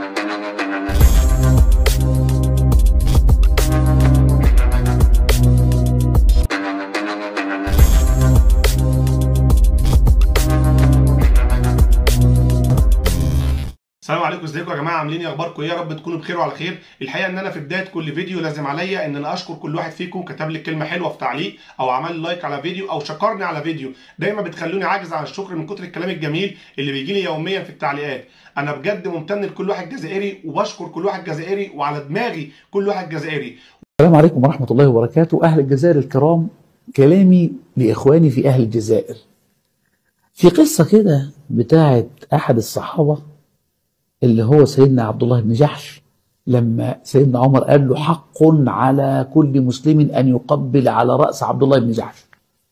السلام عليكم ازيكم يا جماعه عاملين ايه اخباركم ايه يا رب تكونوا بخير وعلى خير الحقيقه ان انا في بدايه كل فيديو لازم عليا ان انا اشكر كل واحد فيكم كتب لي كلمه حلوه في تعليق او عمل لي لايك على فيديو او شكرني على فيديو دايما بتخلوني عاجز عن الشكر من كتر الكلام الجميل اللي بيجي لي يوميا في التعليقات انا بجد ممتن لكل واحد جزائري وبشكر كل واحد جزائري وعلى دماغي كل واحد جزائري السلام عليكم ورحمة الله وبركاته أهل الجزائر الكرام كلامي لإخواني في أهل الجزائر في قصة كده بتاعت أحد الصحابة اللي هو سيدنا عبد الله بن جحش لما سيدنا عمر قال له حق على كل مسلم أن يقبل على رأس عبد الله بن جحش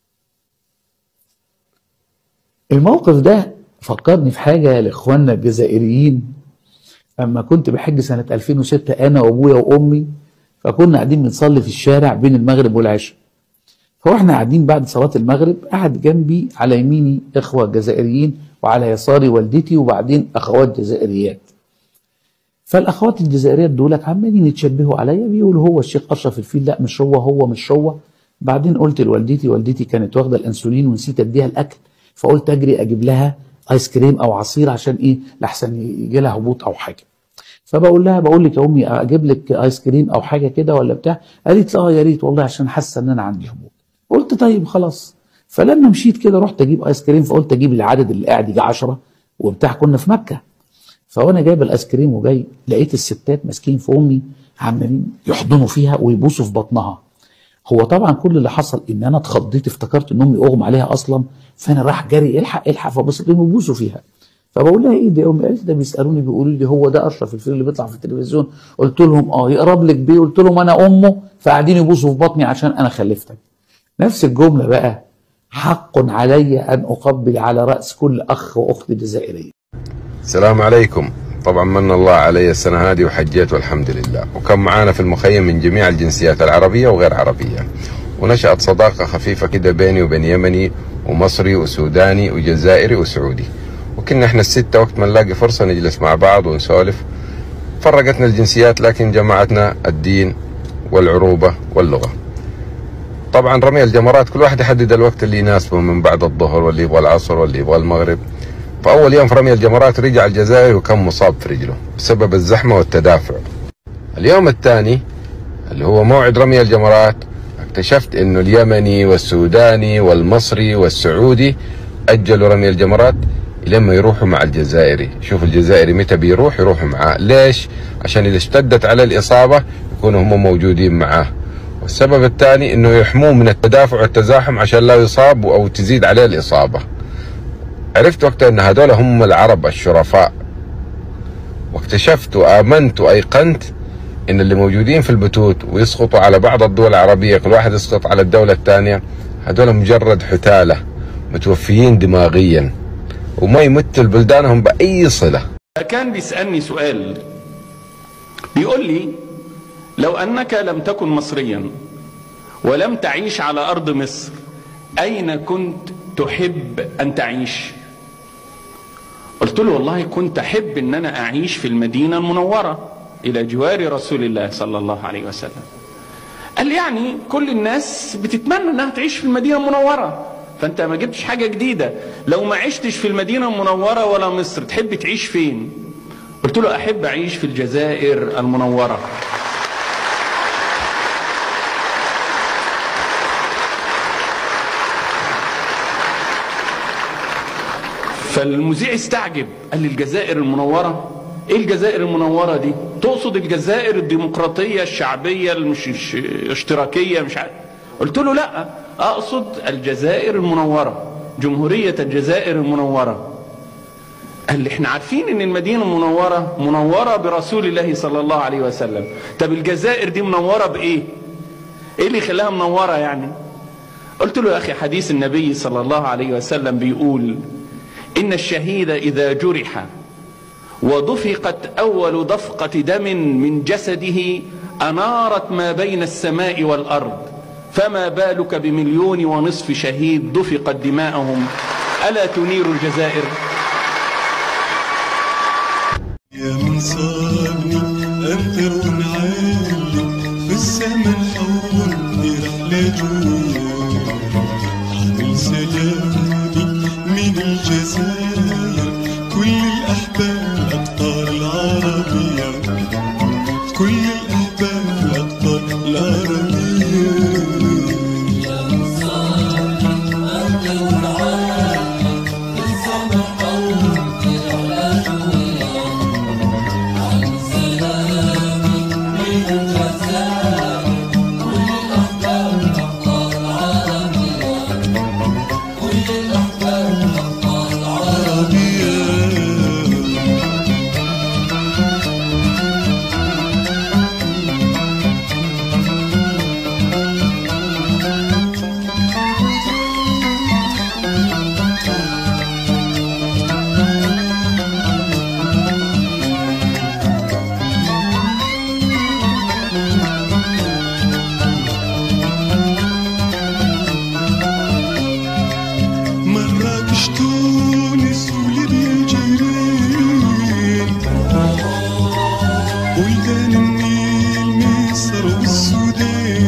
الموقف ده فكرني في حاجة لإخواننا الجزائريين أما كنت بحج سنة 2006 أنا وأبويا وأمي فكنا قاعدين بنصلي في الشارع بين المغرب والعشاء فاحنا قاعدين بعد صلاة المغرب قعد جنبي على يميني إخوة جزائريين وعلى يساري والدتي وبعدين أخوات جزائريات فالأخوات الجزائريات دولك عمالين يتشبهوا عليا بيقولوا هو الشيخ أشرف الفيل لا مش هو هو مش هو بعدين قلت لوالدتي والدتي كانت واخدة الأنسولين ونسيت أديها الأكل فقلت أجري أجيب لها آيس كريم أو عصير عشان إيه لحسن يجي لها هبوط أو حاجة فبقول لها بقول لك يا امي اجيب لك ايس كريم او حاجه كده ولا بتاع قالت لي اه يا ريت والله عشان حاسه ان انا عندي هبوط قلت طيب خلاص فلما مشيت كده رحت اجيب ايس كريم فقلت اجيب العدد اللي قاعد يجي 10 وبتاع كنا في مكه فوانا جايب الايس كريم وجاي لقيت الستات ماسكين في امي عمالين يحضنوا فيها ويبوسوا في بطنها هو طبعا كل اللي حصل ان انا اتخضيت افتكرت ان امي اغمى عليها اصلا فانا راح جري الحق الحق فبصيت لهم يبوسوا فيها فبقول لها ايه ده يا امي قالت ده بيسالوني بيقولوا لي هو ده اشرف الفيل اللي بيطلع في التلفزيون قلت لهم اه يقرب لك بيه قلت لهم انا امه فقاعدين يبوسوا في بطني عشان انا خلفتك نفس الجمله بقى حق علي ان اقبل على راس كل اخ واخت جزائريه السلام عليكم طبعا من الله علي السنة هذه وحجيت والحمد لله وكان معانا في المخيم من جميع الجنسيات العربية وغير عربية ونشأت صداقة خفيفة كده بيني وبين يمني ومصري وسوداني وجزائري وسعودي وكنا احنا الستة وقت ما نلاقي فرصة نجلس مع بعض ونسولف فرقتنا الجنسيات لكن جمعتنا الدين والعروبة واللغة طبعا رمي الجمرات كل واحد يحدد الوقت اللي يناسبه من بعد الظهر واللي يبغى العصر واللي يبغى المغرب فأول يوم في رمي الجمرات رجع الجزائري وكان مصاب في رجله بسبب الزحمة والتدافع اليوم الثاني اللي هو موعد رمي الجمرات اكتشفت انه اليمني والسوداني والمصري والسعودي اجلوا رمي الجمرات لما يروحوا مع الجزائري شوف الجزائري متى بيروح يروحوا معاه ليش عشان اذا اشتدت على الاصابة يكونوا هم موجودين معاه والسبب الثاني انه يحموه من التدافع والتزاحم عشان لا يصاب او تزيد عليه الاصابة عرفت وقتها ان هذول هم العرب الشرفاء واكتشفت وامنت وايقنت ان اللي موجودين في البتوت ويسقطوا على بعض الدول العربية كل واحد يسقط على الدولة الثانية هذول مجرد حتالة متوفيين دماغيا وما يمثل بلدانهم بأي صلة كان بيسألني سؤال بيقول لي لو أنك لم تكن مصريا ولم تعيش على أرض مصر أين كنت تحب أن تعيش قلت له والله كنت أحب أن أنا أعيش في المدينة المنورة إلى جوار رسول الله صلى الله عليه وسلم قال لي يعني كل الناس بتتمنى أنها تعيش في المدينة المنورة فانت ما جبتش حاجة جديدة لو ما عشتش في المدينة المنورة ولا مصر تحب تعيش فين قلت له احب اعيش في الجزائر المنورة فالمذيع استعجب قال لي الجزائر المنورة ايه الجزائر المنورة دي تقصد الجزائر الديمقراطية الشعبية المش اشتراكية مش عارف قلت له لا اقصد الجزائر المنورة جمهورية الجزائر المنورة قال لي احنا عارفين ان المدينة المنورة منورة برسول الله صلى الله عليه وسلم طب الجزائر دي منورة بايه ايه اللي خلاها منورة يعني قلت له يا اخي حديث النبي صلى الله عليه وسلم بيقول ان الشهيد اذا جرح ودفقت اول دفقة دم من جسده انارت ما بين السماء والارض فما بالك بمليون ونصف شهيد دفقت دماءهم ألا تنير الجزائر يا من صابني أمطر ونعلي في الزمن حول في رحلة وياك حامل سلامي من الجزائر كل الأحباب الأقطار العربية كل الأحباب الأقطار العربية عربية مراكش تونس وليبيا جيران بلدان النيل مصر والسودان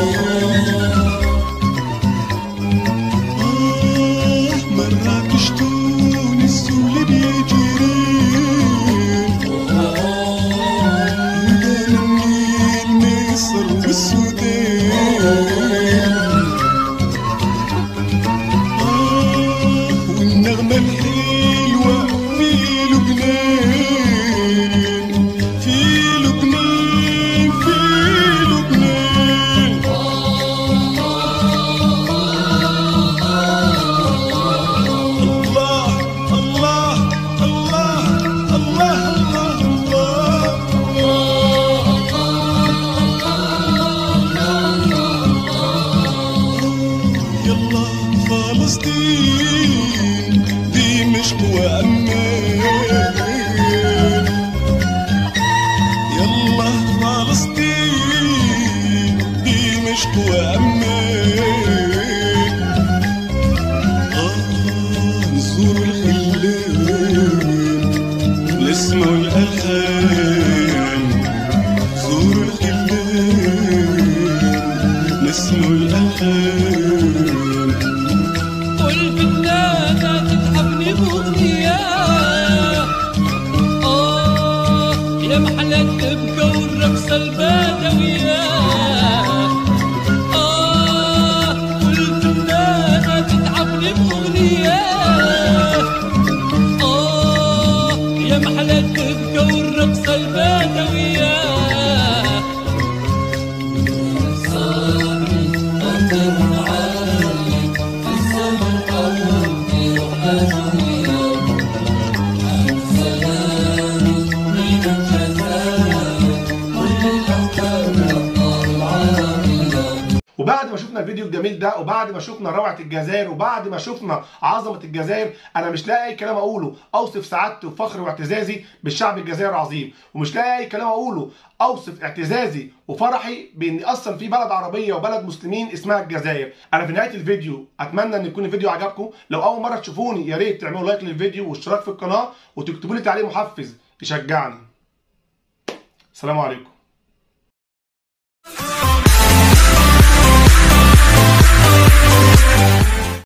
آه مراكش تونس وليبيا جيران بلدان النيل مصر والسودان والنغمة الحلوة في لبنان في لبنان في لبنان الله الله الله الله الله الله يلا فلسطين دمشق وأمان يلا فلسطين دمشق وأمان آه نزور الخلان نسمع الألحان زور الخلان نسمع الألحان والفنانة تتحفني بأغنية آه يا محلى الدبكة والرقصة البدوية آه والفنانة تتحفني بأغنية آه يا محلى الدبكة والرقصة البدوية وبعد ما شفنا الفيديو الجميل ده وبعد ما شفنا روعه الجزائر وبعد ما شفنا عظمه الجزائر انا مش لاقي اي كلام اقوله اوصف سعادتي وفخري واعتزازي بالشعب الجزائري العظيم ومش لاقي اي كلام اقوله اوصف اعتزازي وفرحي بان اصلا في بلد عربيه وبلد مسلمين اسمها الجزائر انا في نهايه الفيديو اتمنى ان يكون الفيديو عجبكم لو اول مره تشوفوني يا ريت تعملوا لايك للفيديو واشتراك في القناه وتكتبوا لي تعليق محفز يشجعني السلام عليكم